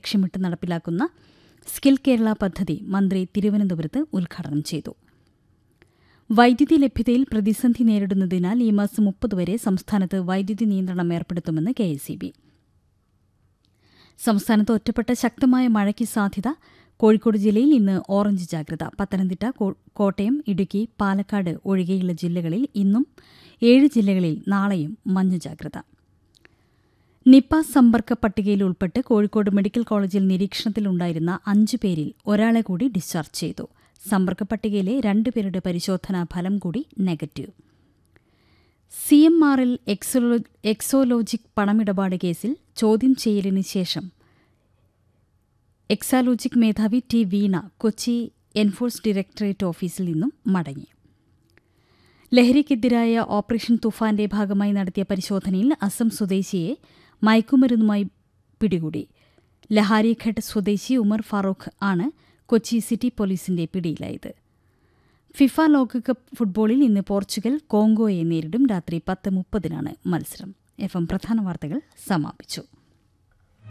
ലക്ഷ്യമിട്ട് നടപ്പിലാക്കുന്ന സ്കിൽ കേരള പദ്ധതി മന്ത്രി തിരുവനന്തപുരത്ത് ഉദ്ഘാടനം ചെയ്തു വൈദ്യുതി ലഭ്യതയിൽ പ്രതിസന്ധി നേരിടുന്നതിനാൽ ഈ മാസം മുപ്പത് വരെ സംസ്ഥാനത്ത് വൈദ്യുതി നിയന്ത്രണം ഏർപ്പെടുത്തുമെന്ന് കെ സംസ്ഥാനത്ത് ഒറ്റപ്പെട്ട ശക്തമായ മഴയ്ക്ക് സാധ്യത കോഴിക്കോട് ജില്ലയിൽ ഇന്ന് ഓറഞ്ച് ജാഗ്രത പത്തനംതിട്ട കോ- കോട്ടയം ഇടുക്കി പാലക്കാട് ഒഴികെയുള്ള ജില്ലകളിൽ ഇന്നും ഏഴ് ജില്ലകളിൽ നാളെയും മഞ്ഞ ജാഗ്രത നിപ സമ്പർക്ക പട്ടികയിൽ ഉൾപ്പെട്ട് കോഴിക്കോട് മെഡിക്കൽ കോളേജിൽ നിരീക്ഷണത്തിലുണ്ടായിരുന്ന അഞ്ചു പേരിൽ ഒരാളെ കൂടി ഡിസ്ചാർജ് ചെയ്തു സമ്പർക്ക പട്ടികയിലെ രണ്ടുപേരുടെ പരിശോധനാ ഫലം കൂടി negative C M R L Exalogic പണമിടപാട് കേസിൽ ചോദ്യം ചെയ്യലിന് ശേഷം എക്സാലോജിക് മേധാവി T Veena Kochi enforce directorate ഓഫീസിൽ നിന്നും മടങ്ങി ലഹരിക്കെതിരായ ഓപ്പറേഷൻ തുഫാന്റെ ഭാഗമായി നടത്തിയ പരിശോധനയിൽ അസം സ്വദേശിയെ മയക്കുമരുന്നുമായി പിടികൂടി ലഹാരിഘട്ട് സ്വദേശി ഉമർ ഫാറൂഖ് ആണ് കൊച്ചി സിറ്റി പോലീസിന്റെ പിടിയിലായത് ഫിഫ ലോകകപ്പ് ഫുട്ബോളിൽ ഇന്ന് പോർച്ചുഗൽ കോങ്കോയെ നേരിടും രാത്രി പത്ത് മുപ്പതിനാണ് മത്സരം എഫ് എം പ്രധാന വാർത്തകൾ സമാപിച്ചു